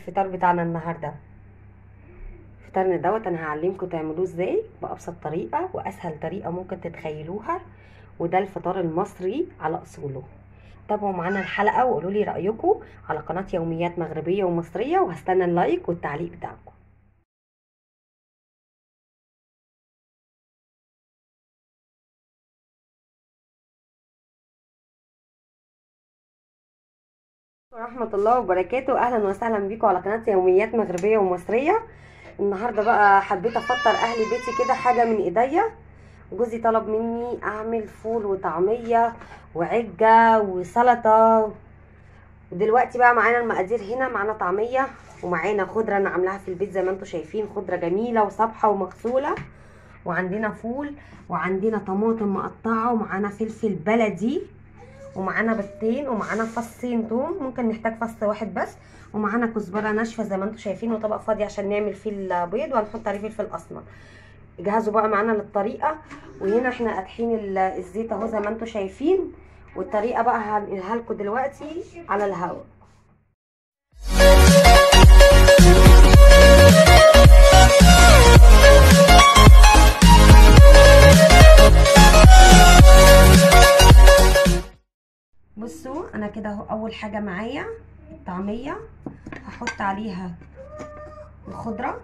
الفطار بتاعنا النهارده فطارنا دوت انا هعلمكم تعملوه ازاي بابسط طريقه واسهل طريقه ممكن تتخيلوها وده الفطار المصري على اصوله تابعوا معانا الحلقه وقولوا لي رايكم على قناه يوميات مغربيه ومصريه وهستنى اللايك والتعليق بتاعكم ورحمة الله وبركاته أهلا وسهلا بيكم على قناة يوميات مغربية ومصرية النهاردة بقى حبيت أفطر أهل بيتي كده حاجة من إيديا جوزي طلب مني أعمل فول وطعمية وعجة وسلطة ودلوقتي بقى معانا المقادير هنا معانا طعمية ومعانا خضرة أنا عاملاها في البيت زي ما انتم شايفين خضرة جميلة وصبحة ومغسولة وعندنا فول وعندنا طماطم مقطعة ومعانا فلفل بلدي ومعانا بيضتين ومعانا فصين توم ممكن نحتاج فص واحد بس ومعانا كزبره ناشفه زي ما انتم شايفين وطبق فاضي عشان نعمل فيه البيض وهنحط عليه فلفل اسمر جهزوا بقى معانا للطريقه وهنا احنا قادحين الزيت اهو زي ما انتم شايفين والطريقه بقى هنقولها لكم دلوقتي على الهواء بصوا انا كده اهو اول حاجه معايا الطعميه هحط عليها الخضره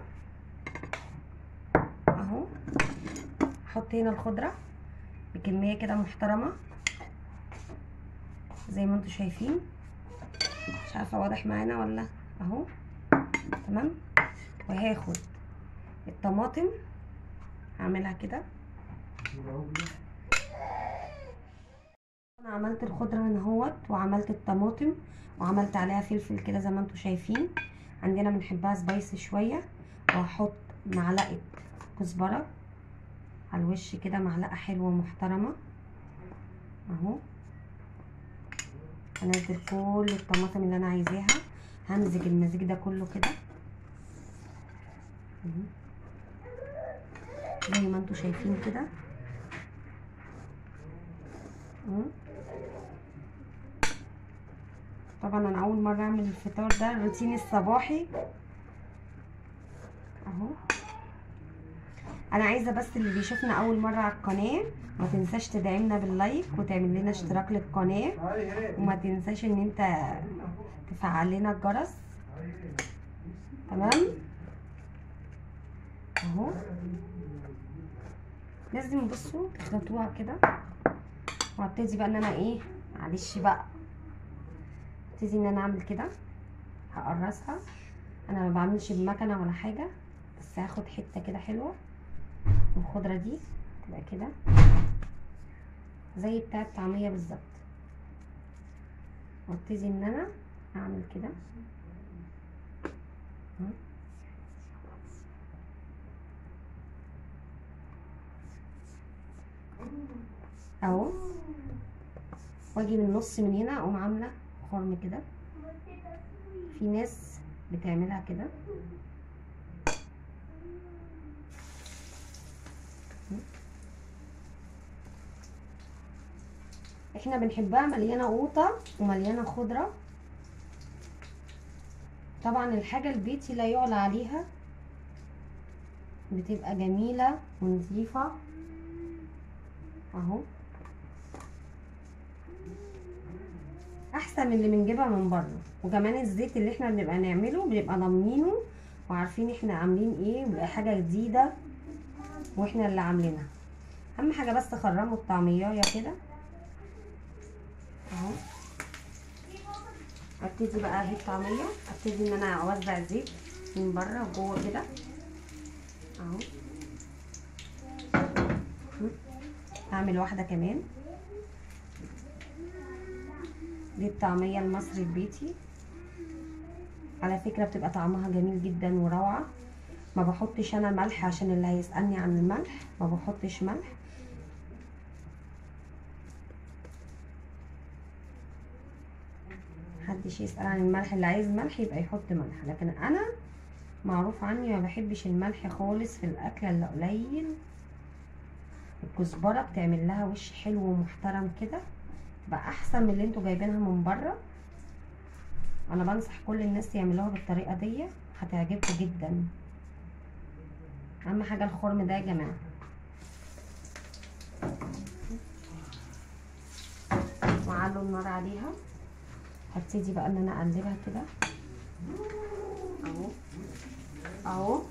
اهو هحط هنا الخضره بكميه كده محترمه زي ما انتم شايفين مش عارفه واضح معانا ولا اهو تمام وهاخد الطماطم هعملها كده انا عملت الخضره هنا اهوت وعملت الطماطم وعملت عليها فلفل كده زي ما انتم شايفين عندنا بنحبها سبايسي شويه وهحط معلقه كزبره على الوش كده معلقه حلوه محترمه اهو هنزل كل الطماطم اللي انا عايزاها همزج المزيج ده كله كده زي ما انتم شايفين كده طبعا انا اول مره اعمل الفطار ده الروتين الصباحي اهو انا عايزه بس اللي بيشوفنا اول مره على القناه ما تنساش تدعمنا باللايك وتعمل لنا اشتراك للقناه وما تنساش ان انت تفعل لنا الجرس تمام اهو لازم بصوا تخلطوها كده وهبتدي بقى ان انا ايه معلش بقى ابتدي ان انا اعمل كده هقرصها انا ما بعملش بمكنه ولا حاجه بس هاخد حته كده حلوه من الخضره دي تبقى كده زي بتاع الطعميه بالظبط وابتدي ان انا اعمل كده اهو واجي من النص من هنا اقوم عامله خرم كده في ناس بتعملها كده احنا بنحبها مليانه قوطه ومليانه خضره طبعا الحاجه البيتي لا يعلى عليها بتبقى جميله ونظيفه اهو احسن من اللي بنجيبها من بره وكمان الزيت اللي احنا بنبقى نعمله بنبقى ضامنينه وعارفين احنا عاملين ايه وبقى حاجه جديده واحنا اللي عاملينها اهم حاجه بس خرموا الطعميه كده اهو ابتدي بقى اجيب طعميه ابتدي ان انا اوزع الزيت من بره وجوه كده اهو هعمل واحده كمان دي الطعميه المصري البيتي على فكره بتبقى طعمها جميل جدا وروعه ما بحطش انا ملح عشان اللي هيسالني عن الملح ما بحطش ملح محدش يسال عن الملح اللي عايز ملح يبقى يحط ملح لكن انا معروف عني ما بحبش الملح خالص في الاكل الا قليل الكزبره بتعمل لها وش حلو ومحترم كده تبقى احسن من اللي انتوا جايبينها من بره انا بنصح كل الناس يعملوها بالطريقه دي هتعجبكم جدا اهم حاجه الخرم ده يا جماعه وعلوا النار عليها هبتدي بقى ان انا اقلبها كده اهو اهو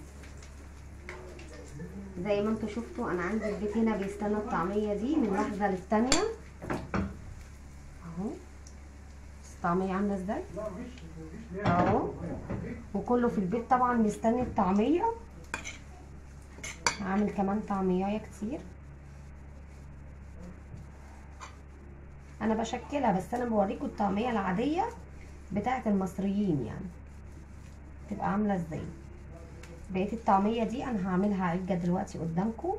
زي ما انتوا شفتوا انا عندي البيت هنا بيستنى الطعميه دي من لحظه للتانيه اهو الطعميه عامله ازاي اهو وكله في البيت طبعا مستني الطعميه هعمل كمان طعميه كتير انا بشكلها بس انا بوريكم الطعميه العاديه بتاعه المصريين يعني تبقى عامله ازاي بقيه الطعميه دي انا هعملها عجه دلوقتي قدامكم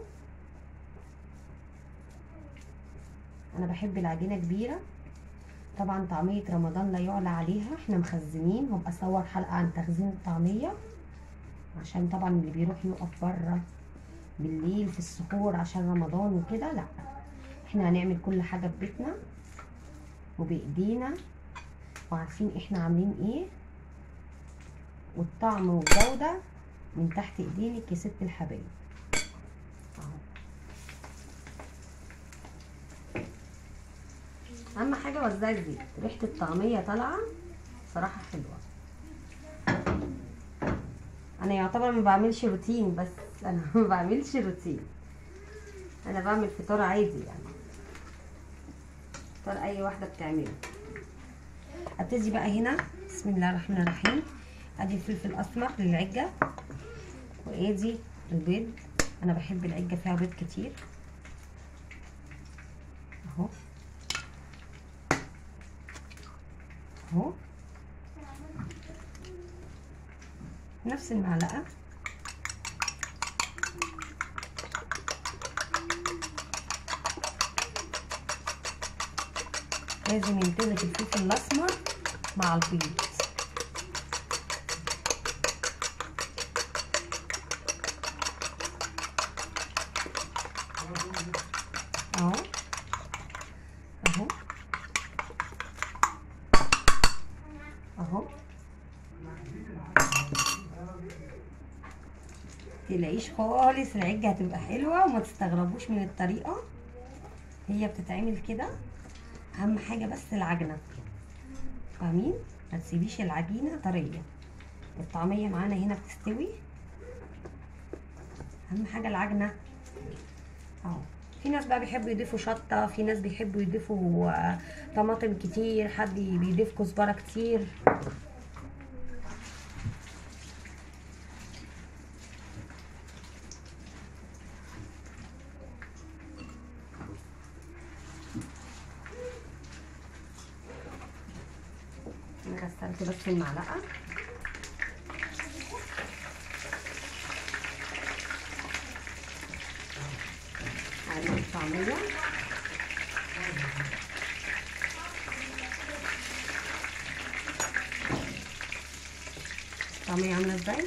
انا بحب العجينه كبيره طبعا طعميه رمضان لا يعلى عليها احنا مخزنين وابقى اصور حلقه عن تخزين الطعميه عشان طبعا اللي بيروح يقف بره بالليل في السحور عشان رمضان وكده لا احنا هنعمل كل حاجه في بيتنا وبايدينا وعارفين احنا عاملين ايه والطعم والجوده من تحت ايدينك يا ست الحبايب اهو اهم حاجه وزعي الزيت ريحه الطعميه طالعه صراحه حلوه انا يعتبر ما بعملش روتين بس انا ما بعملش روتين انا بعمل فطار عادي يعني فطار اي واحده بتعمله ابتدي بقى هنا بسم الله الرحمن الرحيم ادي الفلفل الاسمر للعجه وادي البيض انا بحب العجه فيها بيض كتير اهو اهو نفس المعلقه لازم يمتزج الفلفل الاسمر مع البيض اهو اهو اهو تلاقيش خالص العجة هتبقى حلوة وما تستغربوش من الطريقة هي بتتعمل كده اهم حاجة بس العجنة فاهمين ما تسيبيش العجينة طرية الطعمية معانا هنا بتستوي اهم حاجة العجنة اهو في ناس بقى بيحبوا يضيفوا شطة في ناس بيحبوا يضيفوا آه، طماطم كتير حد بيضيف كزبرة كتير انا غسلت بس المعلقة على الطعمية الطعمية عاملة ازاي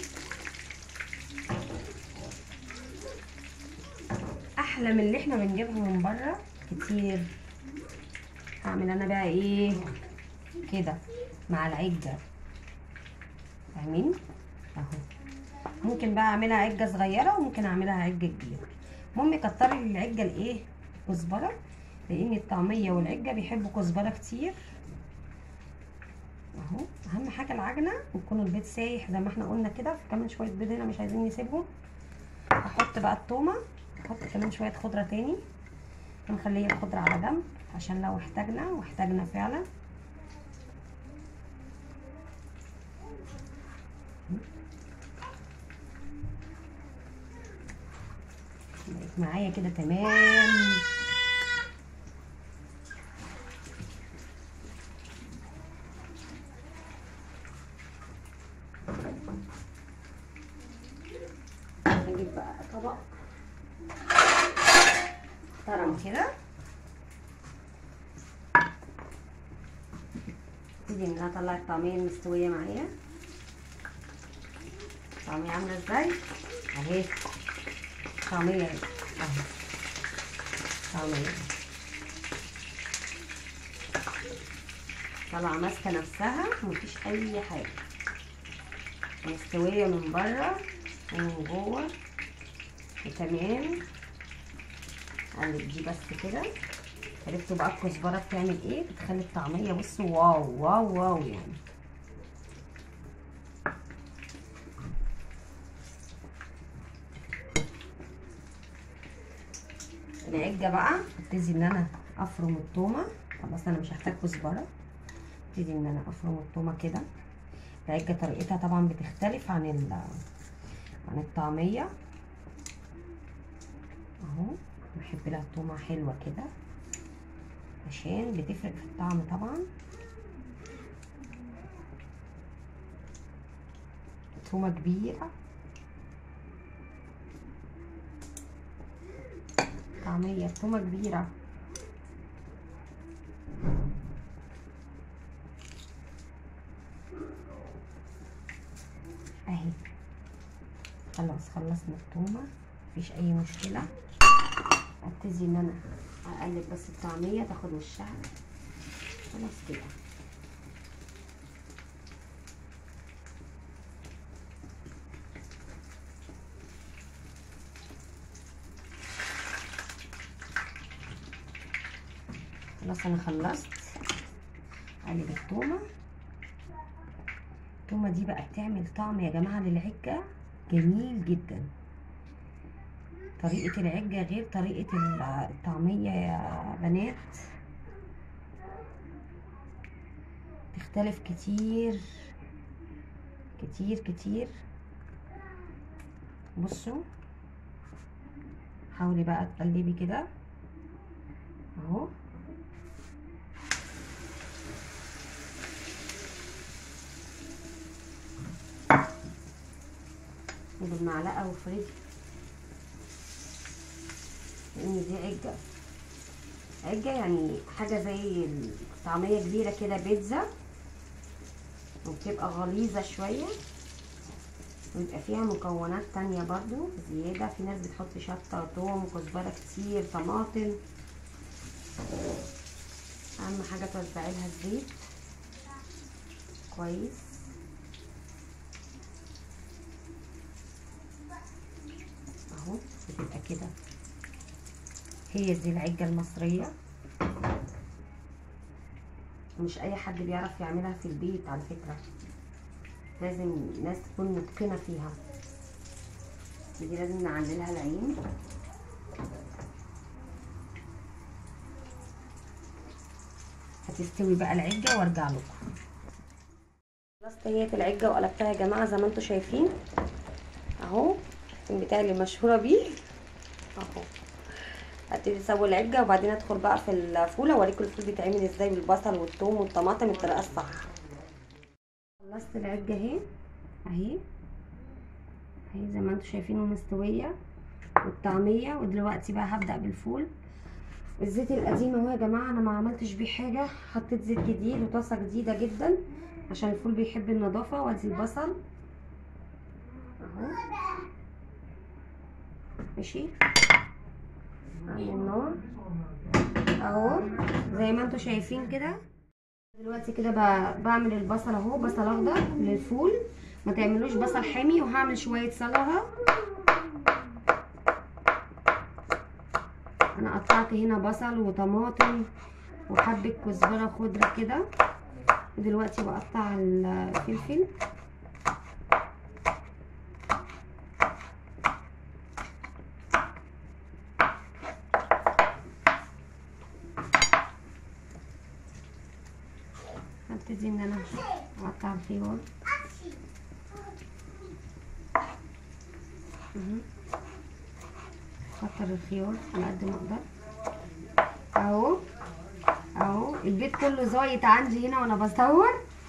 احلى من اللي احنا بنجيبها من بره كتير هعمل انا بقى ايه كده مع العجة فاهمين اهو ممكن بقى اعملها عجة صغيرة وممكن اعملها عجة كبيرة المهم كتري العجة الايه كزبرة لان الطعمية والعجة بيحبوا كزبرة كتير اهو اهم حاجة العجنة ويكون البيض سايح زي ما احنا قلنا كده في كمان شوية بيض هنا مش عايزين نسيبهم هحط بقى التومة هحط كمان شوية خضرة تاني ونخلي الخضرة على جنب عشان لو احتاجنا واحتاجنا فعلا بقت معايا كده تمام هجيب بقى طبق محترم كده ابتدي ان انا اطلع الطعميه المستويه معايا الطعميه عامله ازاي اهي طعميه اهي اهي طعميه طالعه ماسكه نفسها ومفيش اي حاجه مستويه من بره ومن جوه وتمام قلب دي بس كده عرفتوا بقى الكزبره بتعمل ايه بتخلي الطعميه بصوا واو واو واو يعني العجه بقى ابتدي ان انا افرم التومه خلاص انا مش هحتاج كزبره ابتدي ان انا افرم التومه كده العجه طريقتها طبعا بتختلف عن ال عن الطعميه اهو بحب لها التومه حلوه كده عشان بتفرق في الطعم طبعا تومه كبيره طعميه تومه كبيره اهي خلاص خلصنا التومه مفيش اي مشكله ابتدي ان انا اقلب بس الطعميه تاخد وشها خلاص كده خلاص انا خلصت اقلب التومه التومه دي بقى بتعمل طعم يا جماعه للعجه جميل جدا طريقة العجة غير طريقة الطعمية يا بنات تختلف كتير كتير كتير بصوا حاولي بقى تقلبي كده اهو بالمعلقة وفريدي لان دي عجة عجة يعني حاجة زي طعمية كبيرة كده بيتزا وبتبقى غليظة شوية ويبقى فيها مكونات تانية برضو زيادة في ناس بتحط شطة توم كزبرة كتير طماطم اهم حاجة توزعي لها الزيت كويس اهو بتبقى كده هي دي العجة المصرية مش اي حد بيعرف يعملها في البيت على فكرة لازم ناس تكون متقنة فيها دي لازم نعللها العين هتستوي بقى العجة وارجع لكم خلصت هي العجة وقلبتها يا جماعة زي ما انتم شايفين اهو البتاع اللي مشهورة بيه اهو ابتدي اسوي العجه وبعدين ادخل بقى في الفول اوريكم الفول بيتعمل ازاي بالبصل والثوم والطماطم الطريقه الصح خلصت العجه اهي اهي اهي زي ما انتم شايفينه مستويه والطعميه ودلوقتي بقى هبدا بالفول الزيت القديم اهو يا جماعه انا ما عملتش بيه حاجه حطيت زيت جديد وطاسه جديده جدا عشان الفول بيحب النظافه وادي البصل اهو ماشي على النار اهو زي ما انتم شايفين كده دلوقتي كده بعمل البصل اهو بصل اخضر للفول ما تعملوش بصل حامي وهعمل شويه سلطه انا قطعت هنا بصل وطماطم وحبه كزبره خضره كده دلوقتي بقطع الفلفل هبتدي ان انا اقطع الخيار اكتر الخيار على قد ما اقدر اهو اهو البيت كله زايط عندي هنا وانا بصور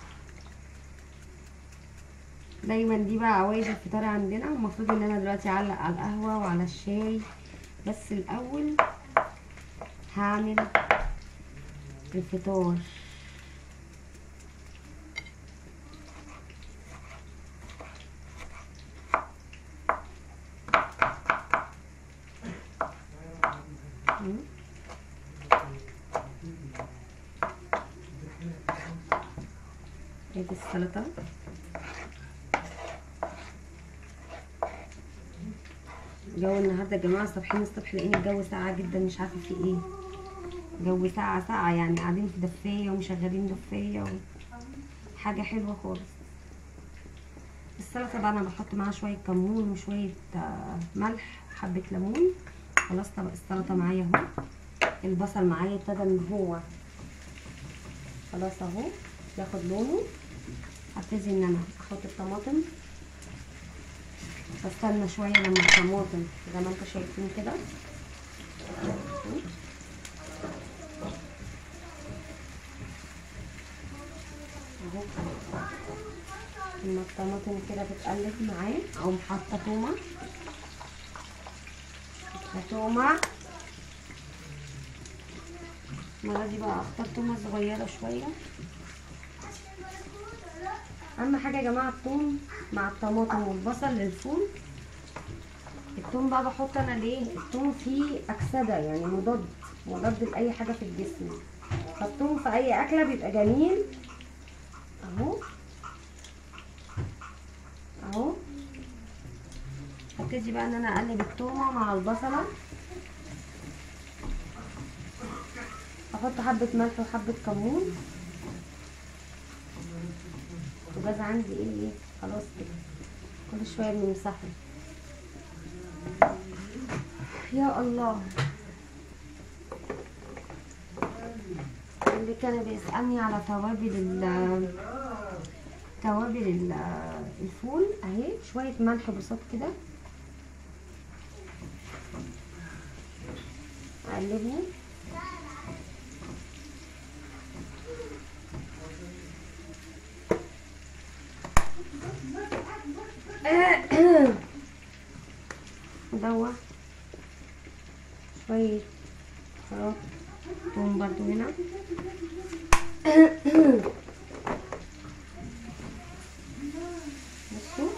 دايما دي بقى عوايد الفطار عندنا المفروض ان انا دلوقتي اعلق على القهوه وعلى الشاي بس الاول هعمل الفطار ادي السلطه جو النهارده يا جماعه صابحين الصبح لقينا الجو ساقعه جدا مش عارفه في ايه جو ساقعه ساقعه يعني قاعدين في دفايه ومشغلين دفايه و... حاجه حلوه خالص السلطه بقى انا بحط معاها شويه كمون وشويه آه، ملح حبه ليمون خلاص طبق السلطه معايا اهو البصل معايا ابتدى ان هو خلاص اهو ياخد لونه هبتدي ان انا احط الطماطم بستنى شويه لما الطماطم زي ما انتم شايفين كده اهو لما الطماطم كده بتقلب معاه اقوم حاطه تومه تومه المره دي بقى اختار تومه صغيره شويه اهم حاجه يا جماعه الثوم مع الطماطم والبصل للفول الثوم بقى بحط انا ليه الثوم فيه اكسده يعني مضاد مضاد لاي حاجه في الجسم فالثوم في اي اكله بيبقى جميل اهو اهو هبتدي بقى ان انا اقلب التومه مع البصله احط حبه ملح وحبه كمون البوتاجاز عندي ايه ايه خلاص كده كل شويه بنمسحه يا الله اللي كان بيسألني على توابل ال توابل ال- الفول اهي شوية ملح بسيط كده اقلبهم دوت شوية خلاص توم برضو هنا بصوا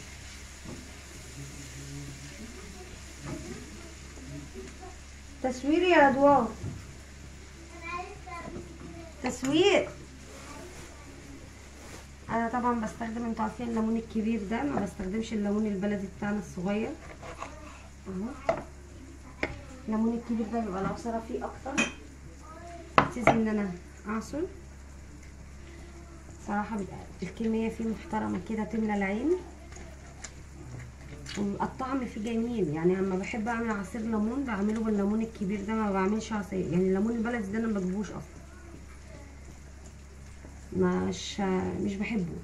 تصوير يا رضوان تصوير انا طبعا بستخدم انتوا عارفين الليمون الكبير ده ما بستخدمش الليمون البلدي بتاعنا الصغير اهو الليمون الكبير ده بيبقى العصاره فيه اكتر ابتدي ان انا اعصر صراحه بيبقى الكميه فيه محترمه كده تملى العين وبيبقى الطعم فيه جميل يعني لما بحب اعمل عصير ليمون بعمله بالليمون الكبير ده ما بعملش عصير يعني الليمون البلدي ده انا ما بجيبوش اصلا مش مش بحبه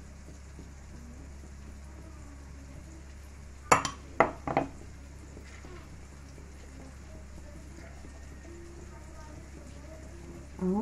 اهو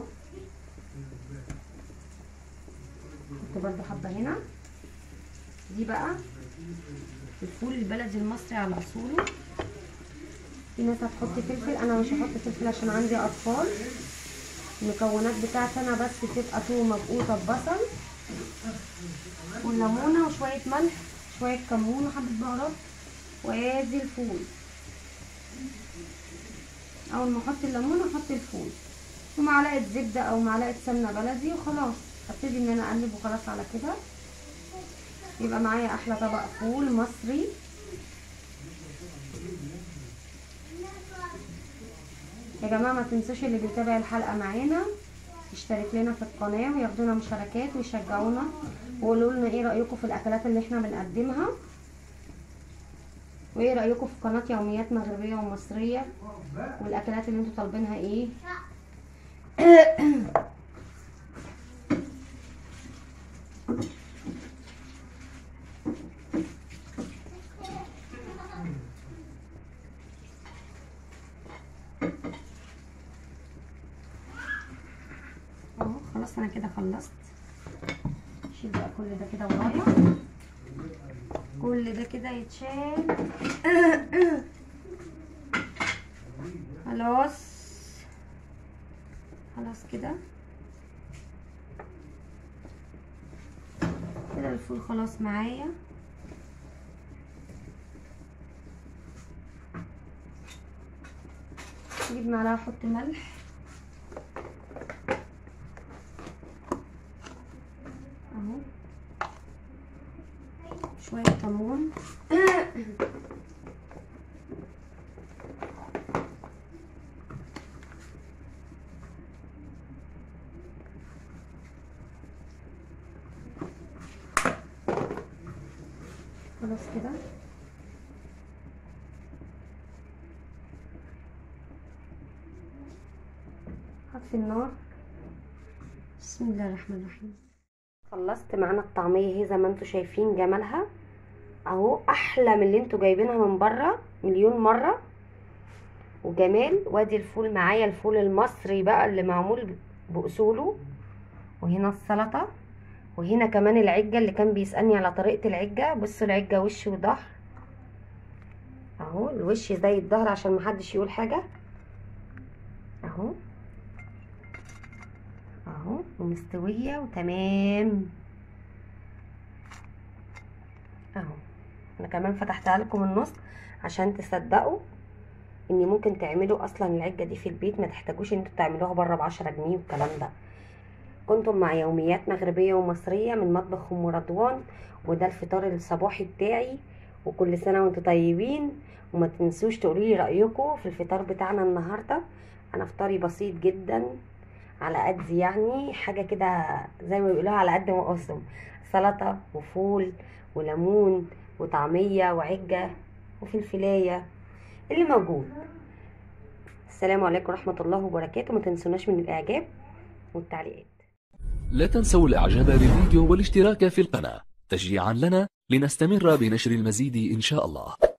كنت برضه حابه هنا دي بقى الفول البلدي المصري على اصوله في ناس هتحط فلفل انا مش هحط فلفل عشان عندي اطفال المكونات بتاعتي انا بس تبقى تومه مبقوطه ببصل والليمونه وشويه ملح شويه كمون وحبه بهارات وادي الفول اول ما احط الليمون احط الفول ومعلقه زبده او معلقه سمنه بلدي وخلاص هبتدي ان انا اقلب وخلاص على كده يبقى معايا احلى طبق فول مصري يا جماعه ما تنسوش اللي بيتابع الحلقه معانا يشترك لنا في القناه وياخدونا مشاركات ويشجعونا ويقولوا لنا ايه رايكم في الاكلات اللي احنا بنقدمها وايه رايكم في قناه يوميات مغربيه ومصريه والاكلات اللي انتوا طالبينها ايه اهو خلاص انا كده خلصت شيل بقى كل ده كده ورايا كل ده كده يتشال خلاص خلاص كده كده الفول خلاص معايا اجيب معلقه احط ملح خلاص كده هطفي النار بسم الله الرحمن الرحيم خلصت معانا الطعميه اهي زي ما انتوا شايفين جمالها اهو احلى من اللي انتوا جايبينها من بره مليون مره وجمال وادي الفول معايا الفول المصري بقى اللي معمول باصوله وهنا السلطه وهنا كمان العجه اللي كان بيسالني على طريقه العجه بصوا العجه وش وظهر اهو الوش زي الظهر عشان محدش يقول حاجه اهو اهو ومستويه وتمام اهو انا كمان فتحتها لكم النص عشان تصدقوا ان ممكن تعملوا اصلا العجه دي في البيت ما تحتاجوش ان انتوا تعملوها بره بعشرة جنيه والكلام ده كنتم مع يوميات مغربيه ومصريه من مطبخ ام رضوان وده الفطار الصباحي بتاعي وكل سنه وانتم طيبين وما تنسوش تقولوا لي رايكم في الفطار بتاعنا النهارده انا فطاري بسيط جدا على قد يعني حاجه كده زي ما بيقولوها على قد ما اقسم سلطه وفول وليمون وطعميه وعجه وفلفلايه اللي موجود السلام عليكم ورحمه الله وبركاته ما تنسوناش من الاعجاب والتعليقات لا تنسوا الاعجاب بالفيديو والاشتراك في القناة تشجيعا لنا لنستمر بنشر المزيد ان شاء الله